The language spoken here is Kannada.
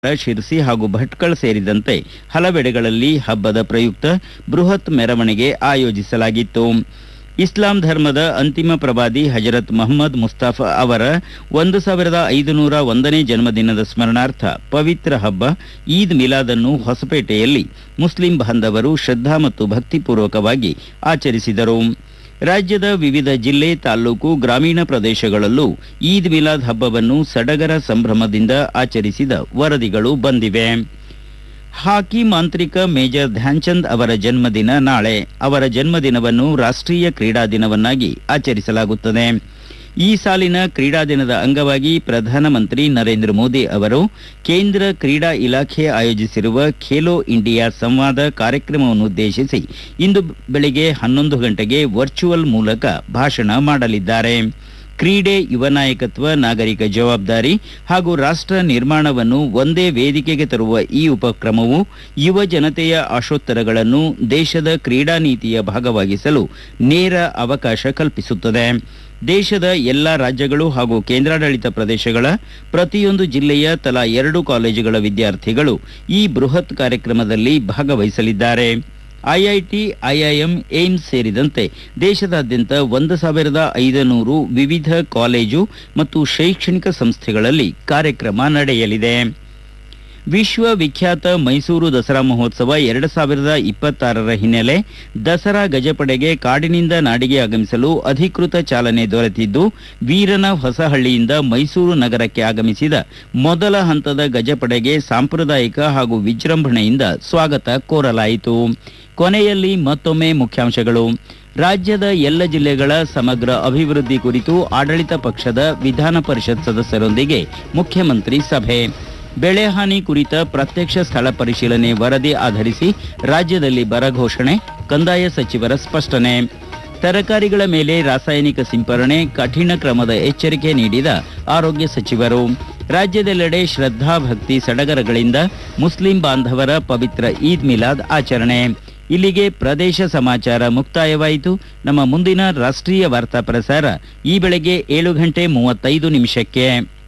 ಶಿರ್ಸಿ ಹಾಗೂ ಭಟ್ಕಳ ಸೇರಿದಂತೆ ಹಲವೆಡೆಗಳಲ್ಲಿ ಹಬ್ಬದ ಪ್ರಯುಕ್ತ ಬೃಹತ್ ಮೆರವಣಿಗೆ ಆಯೋಜಿಸಲಾಗಿತ್ತು ಇಸ್ಲಾಂ ಧರ್ಮದ ಅಂತಿಮ ಪ್ರವಾದಿ ಹಜರತ್ ಮೊಹಮ್ಮದ್ ಮುಸ್ತಾಫಾ ಅವರ ಒಂದು ಸಾವಿರದ ಐದುನೂರ ಒಂದನೇ ಜನ್ಮದಿನದ ಸ್ಮರಣಾರ್ಥ ಪವಿತ್ರ ಹಬ್ಬ ಈದ್ ಮಿಲಾದನ್ನು ಹೊಸಪೇಟೆಯಲ್ಲಿ ಮುಸ್ಲಿಂ ಬಾಂಧವರು ಶ್ರದ್ಧಾ ಮತ್ತು ಭಕ್ತಿಪೂರ್ವಕವಾಗಿ ಆಚರಿಸಿದರು ರಾಜ್ಯದ ವಿವಿಧ ಜಿಲ್ಲೆ ತಾಲ್ಲೂಕು ಗ್ರಾಮೀಣ ಪ್ರದೇಶಗಳಲ್ಲೂ ಈದ್ ಮಿಲಾದ್ ಹಬ್ಬವನ್ನು ಸಡಗರ ಸಂಭ್ರಮದಿಂದ ಆಚರಿಸಿದ ವರದಿಗಳು ಬಂದಿವೆ ಹಾಕಿ ಮಾಂತ್ರಿಕ ಮೇಜರ್ ಧ್ಯಾನ್ಚಂದ್ ಅವರ ಜನ್ಮದಿನ ನಾಳೆ ಅವರ ಜನ್ಮದಿನವನ್ನು ರಾಷ್ಟ್ರೀಯ ಕ್ರೀಡಾ ದಿನವನ್ನಾಗಿ ಆಚರಿಸಲಾಗುತ್ತದೆ ಈ ಸಾಲಿನ ಕ್ರೀಡಾ ದಿನದ ಅಂಗವಾಗಿ ಪ್ರಧಾನಮಂತ್ರಿ ನರೇಂದ್ರ ಮೋದಿ ಅವರು ಕೇಂದ್ರ ಕ್ರೀಡಾ ಇಲಾಖೆ ಆಯೋಜಿಸಿರುವ ಖೇಲೋ ಇಂಡಿಯಾ ಸಂವಾದ ಕಾರ್ಯಕ್ರಮವನ್ನುದ್ದೇಶಿಸಿ ಇಂದು ಬೆಳಿಗ್ಗೆ ಹನ್ನೊಂದು ಗಂಟೆಗೆ ವರ್ಚುವಲ್ ಮೂಲಕ ಭಾಷಣ ಮಾಡಲಿದ್ದಾರೆ ಕ್ರೀಡೆ ಯುವ ನಾಯಕತ್ವ ನಾಗರಿಕ ಜವಾಬ್ದಾರಿ ಹಾಗೂ ರಾಷ್ಟ್ರ ನಿರ್ಮಾಣವನ್ನು ಒಂದೇ ವೇದಿಕೆಗೆ ತರುವ ಈ ಉಪಕ್ರಮವು ಯುವ ಜನತೆಯ ಆಶೋತ್ತರಗಳನ್ನು ದೇಶದ ಕ್ರೀಡಾ ನೀತಿಯ ಭಾಗವಾಗಿಸಲು ನೇರ ಅವಕಾಶ ಕಲ್ಪಿಸುತ್ತದೆ ದೇಶದ ಎಲ್ಲ ರಾಜ್ಯಗಳು ಹಾಗೂ ಕೇಂದ್ರಾಡಳಿತ ಪ್ರದೇಶಗಳ ಪ್ರತಿಯೊಂದು ಜಿಲ್ಲೆಯ ತಲಾ ಎರಡು ಕಾಲೇಜುಗಳ ವಿದ್ಯಾರ್ಥಿಗಳು ಈ ಬೃಹತ್ ಕಾರ್ಯಕ್ರಮದಲ್ಲಿ ಭಾಗವಹಿಸಲಿದ್ದಾರೆ ಐಐಟಿ ಐಐಎಂ ಏಮ್ಸ್ ಸೇರಿದಂತೆ ದೇಶದಾದ್ಯಂತ ಒಂದು ಸಾವಿರದ ಐದನೂರು ವಿವಿಧ ಕಾಲೇಜು ಮತ್ತು ಶೈಕ್ಷಣಿಕ ಸಂಸ್ಥೆಗಳಲ್ಲಿ ಕಾರ್ಯಕ್ರಮ ನಡೆಯಲಿದೆ ವಿಶ್ವ ವಿಖ್ಯಾತ ಮೈಸೂರು ದಸರಾ ಮಹೋತ್ಸವ ಎರಡು ಸಾವಿರದ ಇಪ್ಪತ್ತಾರರ ಹಿನ್ನೆಲೆ ದಸರಾ ಗಜಪಡೆಗೆ ಕಾಡಿನಿಂದ ನಾಡಿಗೆ ಆಗಮಿಸಲು ಅಧಿಕೃತ ಚಾಲನೆ ದೊರೆತಿದ್ದು ವೀರನ ಹೊಸಹಳ್ಳಿಯಿಂದ ಮೈಸೂರು ನಗರಕ್ಕೆ ಆಗಮಿಸಿದ ಮೊದಲ ಹಂತದ ಗಜಪಡೆಗೆ ಸಾಂಪ್ರದಾಯಿಕ ಹಾಗೂ ವಿಜೃಂಭಣೆಯಿಂದ ಸ್ವಾಗತ ಕೋರಲಾಯಿತು ಕೊನೆಯಲ್ಲಿ ಮತ್ತೊಮ್ಮೆ ಮುಖ್ಯಾಂಶಗಳು ರಾಜ್ಯದ ಎಲ್ಲ ಜಿಲ್ಲೆಗಳ ಸಮಗ್ರ ಅಭಿವೃದ್ಧಿ ಕುರಿತು ಆಡಳಿತ ಪಕ್ಷದ ವಿಧಾನ ಪರಿಷತ್ ಸದಸ್ಯರೊಂದಿಗೆ ಮುಖ್ಯಮಂತ್ರಿ ಸಭೆ ಬೆಳೆ ಹಾನಿ ಕುರಿತ ಪ್ರತ್ಯಕ್ಷ ಸ್ಥಳ ಪರಿಶೀಲನೆ ವರದಿ ಆಧರಿಸಿ ರಾಜ್ಯದಲ್ಲಿ ಬರ ಘೋಷಣೆ ಕಂದಾಯ ಸಚಿವರ ಸ್ಪಷ್ಟನೆ ತರಕಾರಿಗಳ ಮೇಲೆ ರಾಸಾಯನಿಕ ಸಿಂಪರಣೆ ಕಠಿಣ ಕ್ರಮದ ಎಚ್ಚರಿಕೆ ನೀಡಿದ ಆರೋಗ್ಯ ಸಚಿವರು ರಾಜ್ಯದೆಲ್ಲೆಡೆ ಶ್ರದ್ಧಾ ಭಕ್ತಿ ಸಡಗರಗಳಿಂದ ಮುಸ್ಲಿಂ ಬಾಂಧವರ ಪವಿತ್ರ ಈದ್ ಮಿಲಾದ್ ಆಚರಣೆ ಇಲ್ಲಿಗೆ ಪ್ರದೇಶ ಸಮಾಚಾರ ಮುಕ್ತಾಯವಾಯಿತು ನಮ್ಮ ಮುಂದಿನ ರಾಷ್ಟ್ರೀಯ ವಾರ್ತಾ ಪ್ರಸಾರ ಈ ಬೆಳಗ್ಗೆ ಏಳು ಗಂಟೆ ಮೂವತ್ತೈದು ನಿಮಿಷಕ್ಕೆ